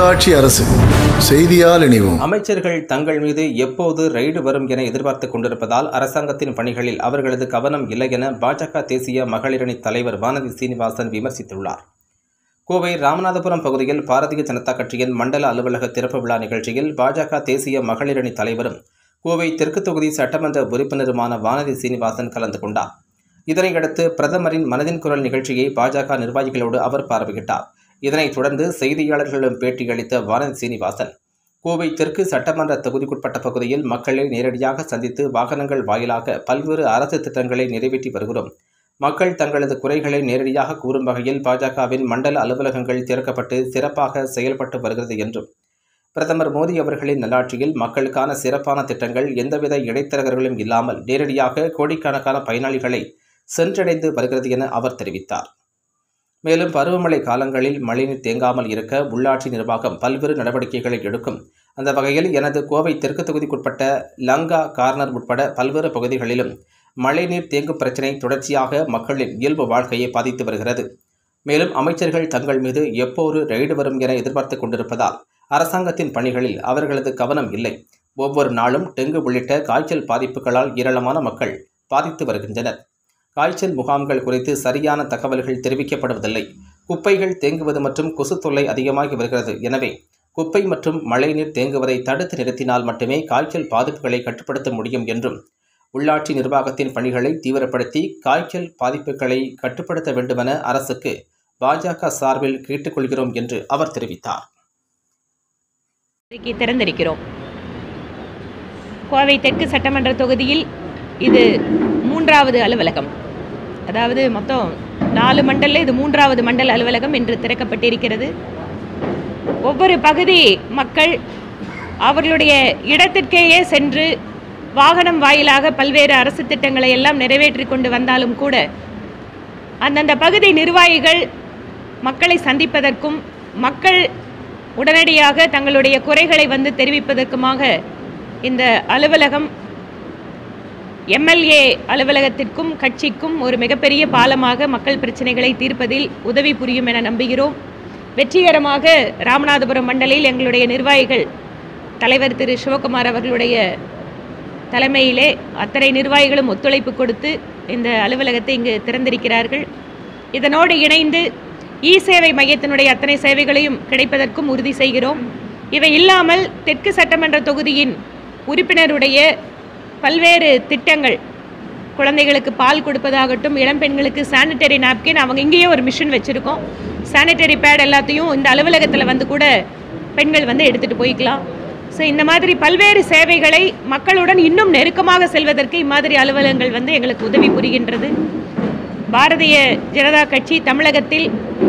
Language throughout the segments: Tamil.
உள்ளாட்சி அரசு செய்தியால் இணைவோம் அமைச்சர்கள் தங்கள் மீது எப்போது ரெய்டு வரும் என எதிர்பார்த்துக் கொண்டிருப்பதால் அரசாங்கத்தின் பணிகளில் அவர்களது கவனம் இல்லை என பாஜக தேசிய மகளிரணி தலைவர் வானதி சீனிவாசன் விமர்சித்துள்ளார் கோவை ராமநாதபுரம் பகுதியில் பாரதிய ஜனதா கட்சியின் மண்டல அலுவலக திறப்பு விழா நிகழ்ச்சியில் பாஜக தேசிய மகளிரணி தலைவரும் கோவை தெற்கு தொகுதி சட்டமன்ற உறுப்பினருமான வானதி சீனிவாசன் கலந்து கொண்டார் இதனையடுத்து பிரதமரின் மனதின் குரல் நிகழ்ச்சியை பாஜக நிர்வாகிகளோடு அவர் பார்வையிட்டார் இதனைத் தொடர்ந்து செய்தியாளர்களிடம் பேட்டியளித்த வானதி சீனிவாசன் கோவை தெற்கு சட்டமன்ற தொகுதிக்குட்பட்ட பகுதியில் மக்களை நேரடியாக சந்தித்து வாகனங்கள் வாயிலாக பல்வேறு அரசு திட்டங்களை நிறைவேற்றி வருகிறோம் மக்கள் தங்களது குறைகளை நேரடியாக கூறும் வகையில் பாஜகவின் மண்டல அலுவலகங்கள் திறக்கப்பட்டு சிறப்பாக செயல்பட்டு வருகிறது என்றும் பிரதமர் மோடி அவர்களின் நல்லாட்சியில் மக்களுக்கான சிறப்பான திட்டங்கள் எந்தவித இடைத்தரகர்களும் இல்லாமல் நேரடியாக கோடிக்கணக்கான பயனாளிகளை சென்றடைந்து வருகிறது என அவர் தெரிவித்தார் மேலும் பருவமழை காலங்களில் மழைநீர் தேங்காமல் இருக்க உள்ளாட்சி நிர்வாகம் பல்வேறு நடவடிக்கைகளை எடுக்கும் அந்த வகையில் எனது கோவை தெற்கு தொகுதிக்குட்பட்ட லங்கா கார்னர் உட்பட பல்வேறு பகுதிகளிலும் மழைநீர் தேங்கும் பிரச்சினை தொடர்ச்சியாக மக்களின் இயல்பு வாழ்க்கையை பாதித்து வருகிறது மேலும் அமைச்சர்கள் தங்கள் மீது எப்போது ரெய்டு வரும் என எதிர்பார்த்துக் கொண்டிருப்பதால் அரசாங்கத்தின் பணிகளில் அவர்களது கவனம் இல்லை ஒவ்வொரு நாளும் டெங்கு உள்ளிட்ட காய்ச்சல் பாதிப்புகளால் ஏராளமான மக்கள் பாதித்து வருகின்றனர் காய்ச்சல் முகாம்கள் குறித்து சரியான தகவல்கள் தெரிவிக்கப்படுவதில்லை குப்பைகள் தேங்குவது மற்றும் கொசு தொல்லை அதிகமாகி வருகிறது எனவே குப்பை மற்றும் மழைநீர் தேங்குவதை தடுத்து நிறுத்தினால் மட்டுமே காய்ச்சல் பாதிப்புகளை கட்டுப்படுத்த முடியும் என்றும் உள்ளாட்சி நிர்வாகத்தின் பணிகளை தீவிரப்படுத்தி காய்ச்சல் பாதிப்புகளை கட்டுப்படுத்த வேண்டுமென அரசுக்கு பாஜக சார்பில் கேட்டுக்கொள்கிறோம் என்று அவர் தெரிவித்தார் இன்றைக்கு திறந்திருக்கிறோம் கோவை தெற்கு சட்டமன்ற தொகுதியில் இது மூன்றாவது அலுவலகம் அதாவது மொத்தம் நாலு மண்டலில் இது மூன்றாவது மண்டல அலுவலகம் என்று திறக்கப்பட்டிருக்கிறது ஒவ்வொரு பகுதி மக்கள் அவர்களுடைய இடத்திற்கேயே சென்று வாகனம் வாயிலாக பல்வேறு அரசு திட்டங்களை எல்லாம் நிறைவேற்றி கொண்டு வந்தாலும் கூட அந்தந்த பகுதி நிர்வாகிகள் மக்களை சந்திப்பதற்கும் மக்கள் உடனடியாக தங்களுடைய குறைகளை வந்து தெரிவிப்பதற்குமாக இந்த அலுவலகம் எம்எல்ஏ அலுவலகத்திற்கும் கட்சிக்கும் ஒரு மிகப்பெரிய பாலமாக மக்கள் பிரச்சனைகளை தீர்ப்பதில் உதவி புரியும் என நம்புகிறோம் வெற்றிகரமாக ராமநாதபுரம் மண்டலில் எங்களுடைய நிர்வாகிகள் தலைவர் திரு சிவகுமார் அவர்களுடைய தலைமையிலே அத்தனை நிர்வாகிகளும் ஒத்துழைப்பு கொடுத்து இந்த அலுவலகத்தை இங்கு திறந்திருக்கிறார்கள் இதனோடு இணைந்து இ சேவை மையத்தினுடைய அத்தனை சேவைகளையும் கிடைப்பதற்கும் உறுதி செய்கிறோம் இவை இல்லாமல் தெற்கு சட்டமன்ற தொகுதியின் உறுப்பினருடைய பல்வேறு திட்டங்கள் குழந்தைகளுக்கு பால் கொடுப்பதாகட்டும் இளம் பெண்களுக்கு சானிட்டரி நாப்கின் அவங்க இங்கேயே ஒரு மிஷின் வச்சுருக்கோம் சானிட்டரி பேட் எல்லாத்தையும் இந்த அலுவலகத்தில் வந்து கூட பெண்கள் வந்து எடுத்துகிட்டு போய்க்கலாம் ஸோ இந்த மாதிரி பல்வேறு சேவைகளை மக்களுடன் இன்னும் நெருக்கமாக செல்வதற்கு இம்மாதிரி அலுவலகங்கள் வந்து எங்களுக்கு உதவி புரிகின்றது பாரதிய ஜனதா கட்சி தமிழகத்தில்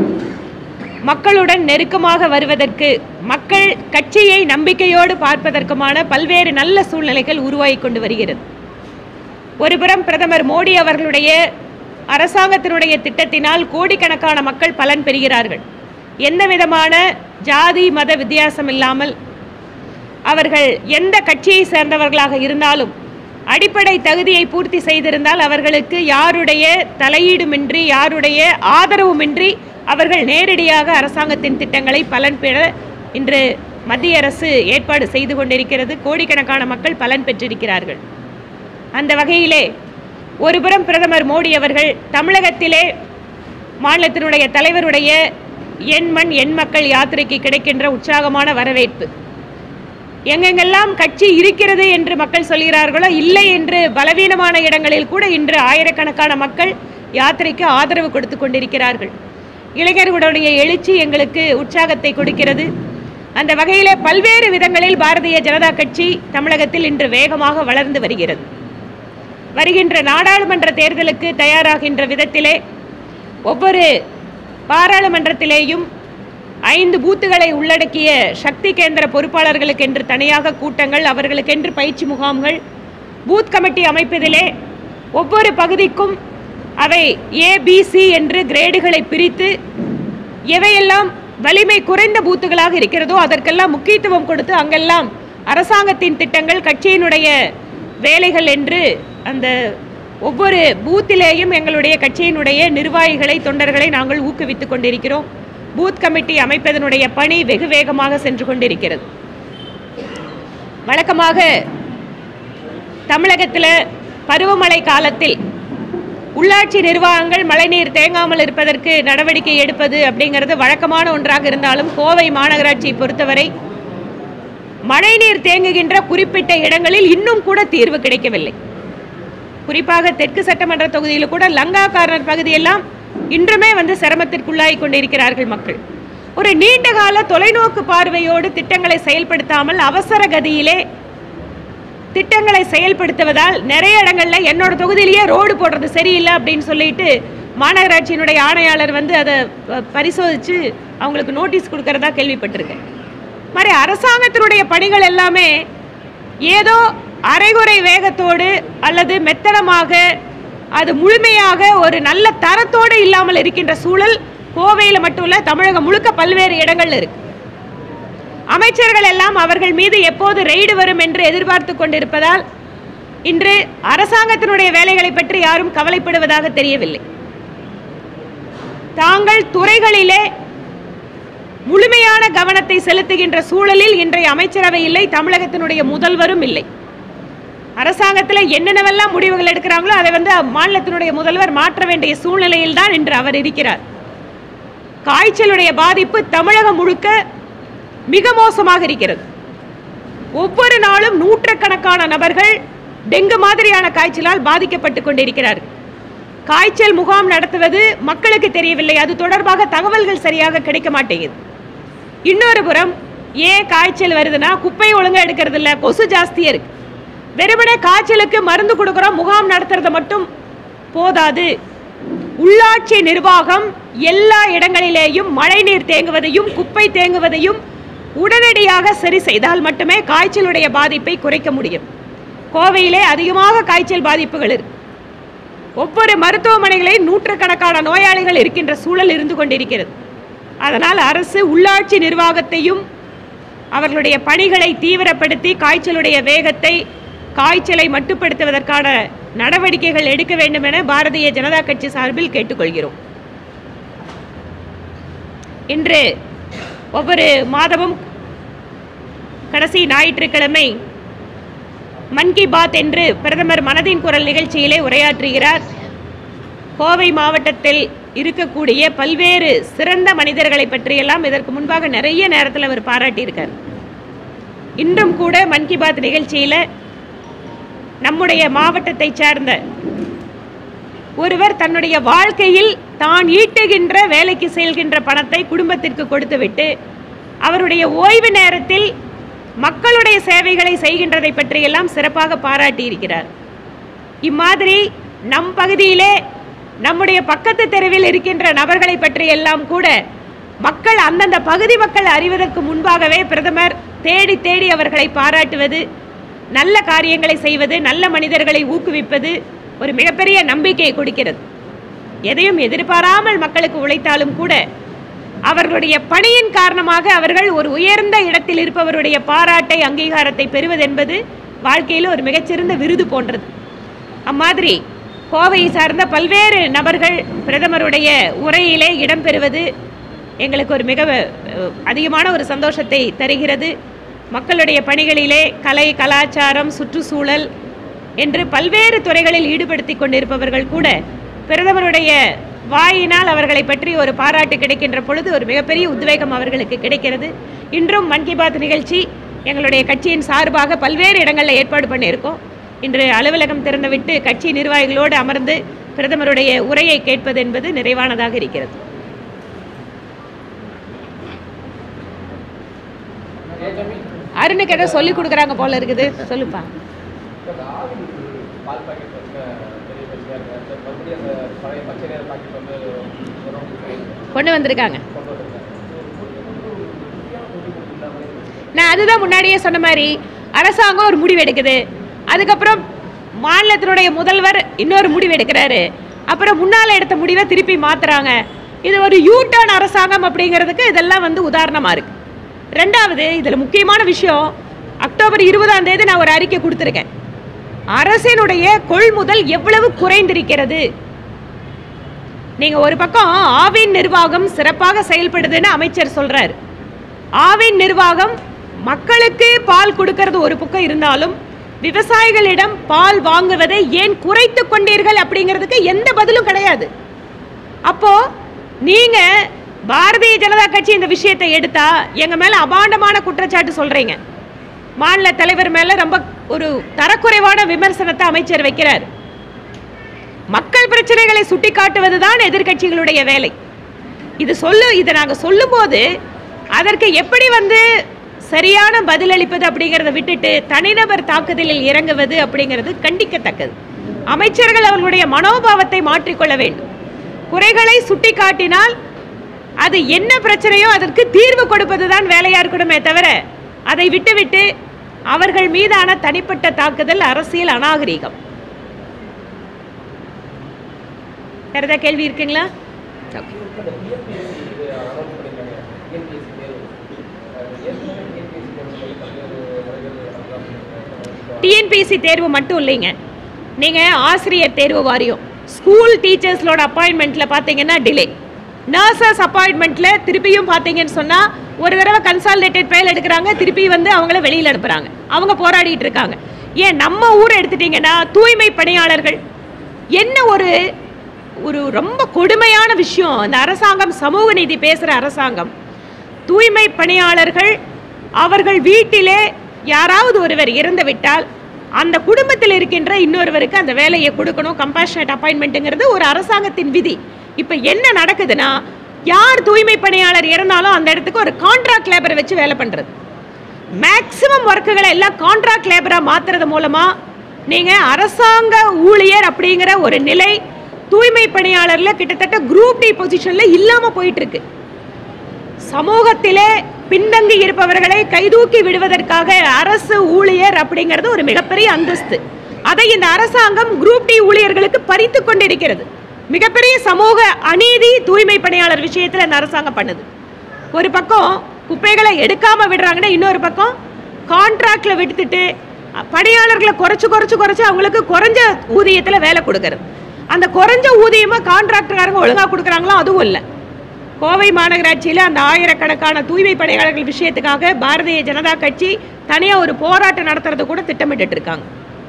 மக்களுடன் நெருக்கமாக வருவதற்கு மக்கள் கட்சியை நம்பிக்கையோடு பார்ப்பதற்குமான பல்வேறு நல்ல சூழ்நிலைகள் உருவாகி கொண்டு வருகிறது ஒருபுறம் பிரதமர் மோடி அவர்களுடைய அரசாங்கத்தினுடைய திட்டத்தினால் கோடிக்கணக்கான மக்கள் பலன் பெறுகிறார்கள் எந்த விதமான ஜாதி மத வித்தியாசம் இல்லாமல் அவர்கள் எந்த கட்சியை சேர்ந்தவர்களாக இருந்தாலும் அடிப்படை தகுதியை பூர்த்தி செய்திருந்தால் அவர்களுக்கு யாருடைய தலையீடுமின்றி யாருடைய ஆதரவுமின்றி அவர்கள் நேரடியாக அரசாங்கத்தின் திட்டங்களை பலன் பெற இன்று மத்திய அரசு ஏற்பாடு செய்து கொண்டிருக்கிறது கோடிக்கணக்கான மக்கள் பலன் பெற்றிருக்கிறார்கள் அந்த வகையிலே ஒருபுறம் பிரதமர் மோடி அவர்கள் தமிழகத்திலே மாநிலத்தினுடைய தலைவருடைய எண் மண் எண் மக்கள் யாத்திரைக்கு கிடைக்கின்ற உற்சாகமான வரவேற்பு எங்கெங்கெல்லாம் கட்சி இருக்கிறது என்று மக்கள் சொல்கிறார்களோ இல்லை என்று பலவீனமான இடங்களில் கூட இன்று ஆயிரக்கணக்கான மக்கள் யாத்திரைக்கு ஆதரவு கொடுத்து கொண்டிருக்கிறார்கள் இளைஞர்களுடைய எழுச்சி எங்களுக்கு உற்சாகத்தை கொடுக்கிறது அந்த வகையிலே பல்வேறு விதங்களில் பாரதிய ஜனதா கட்சி தமிழகத்தில் இன்று வேகமாக வளர்ந்து வருகிறது வருகின்ற நாடாளுமன்ற தேர்தலுக்கு தயாராகின்ற விதத்திலே ஒவ்வொரு பாராளுமன்றத்திலேயும் ஐந்து பூத்துகளை உள்ளடக்கிய சக்தி கேந்திர பொறுப்பாளர்களுக்கு என்று தனியாக கூட்டங்கள் அவர்களுக்கென்று பயிற்சி முகாம்கள் பூத் கமிட்டி அமைப்பதிலே ஒவ்வொரு பகுதிக்கும் அவை ஏபிசி என்று கிரேடுகளை பிரித்து எவையெல்லாம் வலிமை குறைந்த பூத்துகளாக இருக்கிறதோ அதற்கெல்லாம் முக்கியத்துவம் கொடுத்து அங்கெல்லாம் அரசாங்கத்தின் திட்டங்கள் கட்சியினுடைய வேலைகள் என்று அந்த ஒவ்வொரு பூத்திலேயும் எங்களுடைய கட்சியினுடைய நிர்வாகிகளை தொண்டர்களை நாங்கள் ஊக்குவித்துக் கொண்டிருக்கிறோம் பூத் கமிட்டி அமைப்பதனுடைய பணி வெகு வேகமாக சென்று கொண்டிருக்கிறது வழக்கமாக தமிழகத்தில் பருவமழை காலத்தில் உள்ளாட்சி நிர்வாகங்கள் மழைநீர் தேங்காமல் இருப்பதற்கு நடவடிக்கை எடுப்பது அப்படிங்கிறது வழக்கமான ஒன்றாக இருந்தாலும் கோவை மாநகராட்சியை பொறுத்தவரை மழைநீர் தேங்குகின்ற குறிப்பிட்ட இடங்களில் இன்னும் கூட தீர்வு கிடைக்கவில்லை குறிப்பாக தெற்கு சட்டமன்ற தொகுதியில் கூட லங்கா கார்னர் பகுதியெல்லாம் இன்றுமே வந்து சிரமத்திற்குள்ளாகி கொண்டிருக்கிறார்கள் மக்கள் ஒரு நீண்ட கால தொலைநோக்கு பார்வையோடு திட்டங்களை செயல்படுத்தாமல் அவசர கதியிலே திட்டங்களை செயல்படுத்துவதால் நிறைய இடங்கள்ல என்னோட தொகுதியிலேயே ரோடு போடுறது சரியில்லை அப்படின்னு சொல்லிட்டு மாநகராட்சியினுடைய ஆணையாளர் வந்து அதை ப- பரிசோதிச்சு அவங்களுக்கு நோட்டீஸ் கொடுக்கறதா கேள்விப்பட்டிருக்கேன் மாதிரி அரசாங்கத்தினுடைய பணிகள் எல்லாமே ஏதோ அரைகுறை வேகத்தோடு அல்லது மெத்தனமாக அது முழுமையாக ஒரு நல்ல தரத்தோடு இல்லாமல் இருக்கின்ற சூழல் கோவையில் மட்டும் இல்ல தமிழகம் முழுக்க பல்வேறு இடங்கள்ல இருக்கு அமைச்சர்கள் எல்லாம் அவர்கள் மீது எப்போது ரெய்டு வரும் என்று எதிர்பார்த்து கொண்டிருப்பதால் இன்று அரசாங்கத்தினுடைய வேலைகளை பற்றி யாரும் கவலைப்படுவதாக தெரியவில்லை தாங்கள் துறைகளிலே முழுமையான கவனத்தை செலுத்துகின்ற சூழலில் இன்றைய அமைச்சரவை இல்லை தமிழகத்தினுடைய முதல்வரும் இல்லை அரசாங்கத்தில் என்னென்னவெல்லாம் முடிவுகள் எடுக்கிறாங்களோ அதை வந்து மாநிலத்தினுடைய முதல்வர் மாற்ற வேண்டிய சூழ்நிலையில் தான் இன்று அவர் இருக்கிறார் காய்ச்சலுடைய பாதிப்பு தமிழகம் முழுக்க மிக மோசமாக இருக்கிறது ஒவ்வொரு நாளும் நூற்றுக்கணக்கான நபர்கள் டெங்கு மாதிரியான காய்ச்சலால் பாதிக்கப்பட்டு கொண்டிருக்கிறார்கள் காய்ச்சல் முகாம் நடத்துவது மக்களுக்கு தெரியவில்லை அது தொடர்பாக தகவல்கள் சரியாக கிடைக்க மாட்டேங்குது இன்னொரு புறம் ஏன் காய்ச்சல் வருதுன்னா குப்பை ஒழுங்கா எடுக்கிறது இல்ல கொசு ஜாஸ்தியா இருக்கு வெறுமனே காய்ச்சலுக்கு மருந்து கொடுக்குறோம் முகாம் நடத்துறது மட்டும் போதாது உள்ளாட்சி நிர்வாகம் எல்லா இடங்களிலேயும் மழைநீர் தேங்குவதையும் குப்பை தேங்குவதையும் உடனடியாக சரி செய்தால் மட்டுமே காய்ச்சலுடைய பாதிப்பை குறைக்க முடியும் கோவையிலே அதிகமாக காய்ச்சல் பாதிப்புகள் இருக்கு ஒவ்வொரு மருத்துவமனைகளில் நூற்றுக்கணக்கான நோயாளிகள் இருக்கின்ற சூழல் இருந்து கொண்டிருக்கிறது அதனால் அரசு உள்ளாட்சி நிர்வாகத்தையும் அவர்களுடைய பணிகளை தீவிரப்படுத்தி காய்ச்சலுடைய வேகத்தை காய்ச்சலை மட்டுப்படுத்துவதற்கான நடவடிக்கைகள் எடுக்க வேண்டும் என பாரதிய ஜனதா கட்சி சார்பில் கேட்டுக்கொள்கிறோம் இன்று ஒவ்வொரு மாதமும் கடைசி ஞாயிற்றுக்கிழமை மன் கி பாத் என்று பிரதமர் மனதின் குரல் நிகழ்ச்சியிலே உரையாற்றுகிறார் கோவை மாவட்டத்தில் இருக்கக்கூடிய பல்வேறு சிறந்த மனிதர்களை பற்றியெல்லாம் இதற்கு முன்பாக நிறைய நேரத்தில் அவர் பாராட்டியிருக்கார் இன்றும் கூட மன் கி பாத் நிகழ்ச்சியில் நம்முடைய மாவட்டத்தை சார்ந்த ஒருவர் தன்னுடைய வாழ்க்கையில் தான் ஈட்டுகின்ற வேலைக்கு செல்கின்ற பணத்தை குடும்பத்திற்கு கொடுத்துவிட்டு அவருடைய ஓய்வு நேரத்தில் மக்களுடைய சேவைகளை செய்கின்றதை பற்றியெல்லாம் சிறப்பாக பாராட்டியிருக்கிறார் இம்மாதிரி நம் பகுதியிலே நம்முடைய பக்கத்து தெருவில் இருக்கின்ற நபர்களை பற்றி எல்லாம் கூட மக்கள் அந்தந்த பகுதி மக்கள் அறிவதற்கு முன்பாகவே பிரதமர் தேடி தேடி அவர்களை பாராட்டுவது நல்ல காரியங்களை செய்வது நல்ல மனிதர்களை ஊக்குவிப்பது ஒரு மிகப்பெரிய நம்பிக்கையை கொடுக்கிறது எதையும் எதிர்பாராமல் மக்களுக்கு உழைத்தாலும் கூட அவர்களுடைய பணியின் காரணமாக அவர்கள் ஒரு உயர்ந்த இடத்தில் இருப்பவருடைய பாராட்டை அங்கீகாரத்தை பெறுவதென்பது வாழ்க்கையில் ஒரு மிகச்சிறந்த விருது போன்றது அம்மாதிரி கோவையை சார்ந்த பல்வேறு நபர்கள் பிரதமருடைய உரையிலே இடம்பெறுவது எங்களுக்கு ஒரு மிக அஹ், அதிகமான ஒரு சந்தோஷத்தை தருகிறது மக்களுடைய பணிகளிலே கலை கலாச்சாரம் சுற்றுச்சூழல் என்று பல்வேறு துறைகளில் ஈடுபடுத்தி கொண்டிருப்பவர்கள் கூட பிரதமருடைய வாயினால் அவர்களை பற்றி ஒரு பாராட்டு கிடைக்கின்ற பொழுது ஒரு மிகப்பெரிய உத்வேகம் அவர்களுக்கு கிடைக்கிறது இன்றும் மன் கி பாத் நிகழ்ச்சி எங்களுடைய கட்சியின் சார்பாக பல்வேறு இடங்களில் ஏற்பாடு பண்ணியிருக்கோம் இன்று அலுவலகம் திறந்துவிட்டு கட்சி நிர்வாகிகளோடு அமர்ந்து பிரதமருடைய உரையை கேட்பது என்பது நிறைவானதாக இருக்கிறது அருணுக்கு ஏதோ சொல்லி கொடுக்குறாங்க போல இருக்குது சொல்லுப்பா பால் பாக்கெட் வந்து பெரிய பிரச்சனையாக இருக்குது சார் மறுபடியும் அந்த பழைய பச்சை நேர பாக்கெட் வந்து வரும் கொண்டு வந்திருக்காங்க கொண்டு வந்திருக்காங்க நான் அதுதான் முன்னாடியே சொன்ன மாதிரி அரசாங்கம் ஒரு முடிவு எடுக்குது அதுக்கப்புறம் மாநிலத்தினுடைய முதல்வர் இன்னொரு முடிவு எடுக்கிறாரு அப்புறம் முன்னால் எடுத்த முடிவை திருப்பி மாத்துறாங்க இது ஒரு யூ டர்ன் அரசாங்கம் அப்படிங்கிறதுக்கு இதெல்லாம் வந்து உதாரணமாக இருக்கு ரெண்டாவது இதில் முக்கியமான விஷயம் அக்டோபர் இருபதாம் தேதி நான் ஒரு அறிக்கை கொடுத்துருக்கேன் அரசினுடைய கொள்முதல் எவ்வளவு குறைந்திருக்கிறது நீங்க ஒரு பக்கம் ஆவின் நிர்வாகம் சிறப்பாக செயல்படுதுன்னு அமைச்சர் சொல்றாரு ஆவின் நிர்வாகம் மக்களுக்கு பால் கொடுக்கறது ஒரு பக்கம் இருந்தாலும் விவசாயிகளிடம் பால் வாங்குவதை ஏன் குறைத்து கொண்டீர்கள் அப்படிங்கிறதுக்கு எந்த பதிலும் கிடையாது அப்போ நீங்க பாரதிய ஜனதா கட்சி இந்த விஷயத்தை எடுத்தா எங்க மேல அபாண்டமான குற்றச்சாட்டு சொல்றீங்க மாநில தலைவர் மேல ரொம்ப ஒரு தரக்குறைவான விமர்சனத்தை அமைச்சர் வைக்கிறார் மக்கள் பிரச்சனைகளை சுட்டிக்காட்டுவதுதான் எதிர்க்கட்சிகளுடைய வேலை இது சொல்லு இதை நாங்க சொல்லும்போது அதற்கு எப்படி வந்து சரியான பதிலளிப்பது அப்படிங்கிறத விட்டுட்டு தனிநபர் தாக்குதலில் இறங்குவது அப்படிங்கிறது கண்டிக்கத்தக்கது அமைச்சர்கள் அவர்களுடைய மனோபாவத்தை மாற்றிக்கொள்ள வேண்டும் குறைகளை சுட்டிக்காட்டினால் அது என்ன பிரச்சனையோ அதற்கு தீர்வு கொடுப்பதுதான் வேலையா இருக்கணுமே தவிர அதை விட்டுவிட்டு அவர்கள் மீதான தனிப்பட்ட தாக்குதல் அரசியல் அநாகரீகம் வேற ஏதாவது கேள்வி இருக்குங்களா Okay. அந்த டிஎன்பிஎஸ்சி இது அனௌன்ஸ் பண்ணியிருக்காங்க டிஎன்பிஎஸ்சி தேர்வு அது ஏற்கனவே டிஎன்பிஎஸ்சி தேர்வு சொல்லி பல்வேறு முறைகள் நடக்கலாம் டிஎன்பிஎஸ்சி தேர்வு மட்டும் இல்லைங்க நீங்கள் ஆசிரியர் தேர்வு வாரியம் ஸ்கூல் டீச்சர்ஸ்லோட அப்பாயின்மெண்ட்டில் பார்த்தீங்கன்னா டிலே நர்சஸ் அப்பாயின்மெண்ட்டில் திருப்பியும் பார்த்தீங்கன்னு சொன்னால் ஒரு தடவை கன்சால்டேட்டட் ஃபைல் எடுக்கிறாங்க திருப்பி வந்து அவங்கள வெளியில் அனுப்புகிறாங்க அவங்க போராடிட்டு இருக்காங்க ஏன் நம்ம ஊரை எடுத்துட்டிங்கன்னா தூய்மை பணியாளர்கள் என்ன ஒரு ஒரு ரொம்ப கொடுமையான விஷயம் இந்த அரசாங்கம் சமூக நீதி பேசுகிற அரசாங்கம் தூய்மை பணியாளர்கள் அவர்கள் வீட்டிலே யாராவது ஒருவர் இறந்து விட்டால் அந்த குடும்பத்தில் இருக்கின்ற இன்னொருவருக்கு அந்த வேலையை கொடுக்கணும் கம்பேஷனட் அப்பாயின்மெண்ட்டுங்கிறது ஒரு அரசாங்கத்தின் விதி இப்போ என்ன நடக்குதுன்னா யார் தூய்மை பணியாளர் இறந்தாலும் அந்த இடத்துக்கு ஒரு கான்ட்ராக்ட் லேபரை வச்சு வேலை பண்ணுறது மேக்ஸிமம் ஒர்க்குகளை எல்லாம் கான்ட்ராக்ட் லேபராக மாற்றுறது மூலமாக நீங்கள் அரசாங்க ஊழியர் அப்படிங்கிற ஒரு நிலை தூய்மை பணியாளரில் கிட்டத்தட்ட குரூப் டி பொசிஷனில் இல்லாமல் போயிட்டு இருக்கு சமூகத்திலே பின்தங்கி இருப்பவர்களை கைதூக்கி விடுவதற்காக அரசு ஊழியர் அப்படிங்கிறது ஒரு மிகப்பெரிய அந்தஸ்து அதை இந்த அரசாங்கம் குரூப் டி ஊழியர்களுக்கு பறித்து கொண்டிருக்கிறது மிகப்பெரிய சமூக அநீதி தூய்மை பணியாளர் விஷயத்தில் இந்த அரசாங்கம் பண்ணுது ஒரு பக்கம் குப்பைகளை எடுக்காம விடுறாங்கன்னா இன்னொரு பக்கம் கான்ட்ராக்ட்ல விட்டுட்டு அ, பணியாளர்களை குறைச்சு குறைச்சு குறைச்சு அவங்களுக்கு குறைஞ்ச ஊதியத்துல வேலை கொடுக்கறது அந்த குறைஞ்ச ஊதியமா கான்ட்ராக்டர்காரங்க ஒழுங்கா கொடுக்குறாங்களோ அதுவும் இல்லை கோவை மாநகராட்சியில் அந்த ஆயிரக்கணக்கான தூய்மை பணியாளர்கள் விஷயத்துக்காக பாரதிய ஜனதா கட்சி தனியாக ஒரு போராட்டம் நடத்துறது கூட திட்டமிட்டுட்டு இருக்காங்க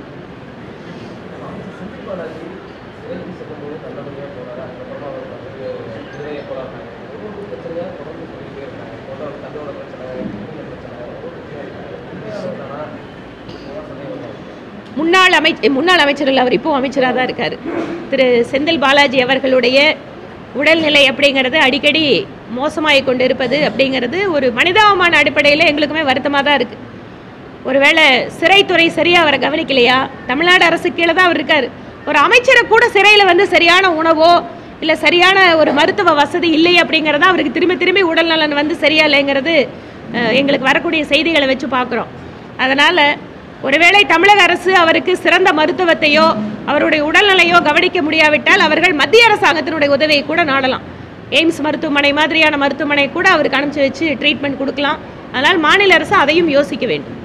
சிறைக்கு செல்லும்போது நல்லபடியாக போனார் அதுக்கப்புறமா அவர் வந்து விடுதலை போராடினாங்க ஒவ்வொரு பிரச்சனையாக தொடர்ந்து சொல்லிக்கிட்டே இருக்காங்க பொண்ணோட தன்னோட பிரச்சனை குடும்ப பிரச்சனை ஒவ்வொரு பிரச்சனையாக இருக்காங்க உண்மையாக இருந்தானா இதுதான் சந்தேகம் தான். முன்னாள் அமை முன்னாள் அமைச்சர் அவர் இப்போ அமைச்சராக தான் இருக்கார் திரு செந்தில் பாலாஜி அவர்களுடைய உடல்நிலை அப்படிங்கிறது அடிக்கடி மோசமாகி கொண்டு இருப்பது அப்படிங்கிறது ஒரு மனிதாபமான அடிப்படையில் எங்களுக்குமே வருத்தமாக தான் இருக்குது ஒருவேளை சிறைத்துறை சரியாக அவரை கவனிக்கலையா தமிழ்நாடு அரசு கீழே தான் அவர் இருக்கார் ஒரு அமைச்சரை கூட சிறையில் வந்து சரியான உணவோ இல்லை சரியான ஒரு மருத்துவ வசதி இல்லை அப்படிங்கிறதா அவருக்கு திரும்பி திரும்பி உடல்நலன் வந்து சரியா இல்லைங்கிறது அஹ், எங்களுக்கு வரக்கூடிய செய்திகளை வச்சு பார்க்குறோம் அதனால் ஒருவேளை தமிழக அரசு அவருக்கு சிறந்த மருத்துவத்தையோ அவருடைய உடல்நிலையோ கவனிக்க முடியாவிட்டால் அவர்கள் மத்திய அரசாங்கத்தினுடைய உதவியை கூட நாடலாம் எய்ம்ஸ் மருத்துவமனை மாதிரியான மருத்துவமனை கூட அவருக்கு அனுப்பிச்சு வச்சு ட்ரீட்மெண்ட் கொடுக்கலாம் அதனால் மாநில அரசு அதையும் யோசிக்க வேண்டும்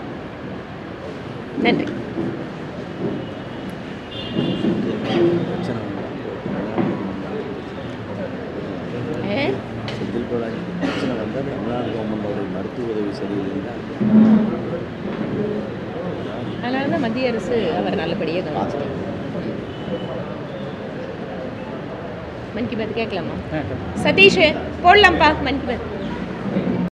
நன்றி ஏ? செந்தில் பாலாஜி பிரச்சனை வந்தால் தமிழ்நாடு கவர்மெண்டோட மருத்துவ உதவி சரியில்லைன்னா அதனால தான் மத்திய அரசு அவர் நல்லபடியாக கவனிச்சு மன் கி பாத் கேட்கலாமா சதீஷ் போடலாம்ப்பா மன் கி பாத்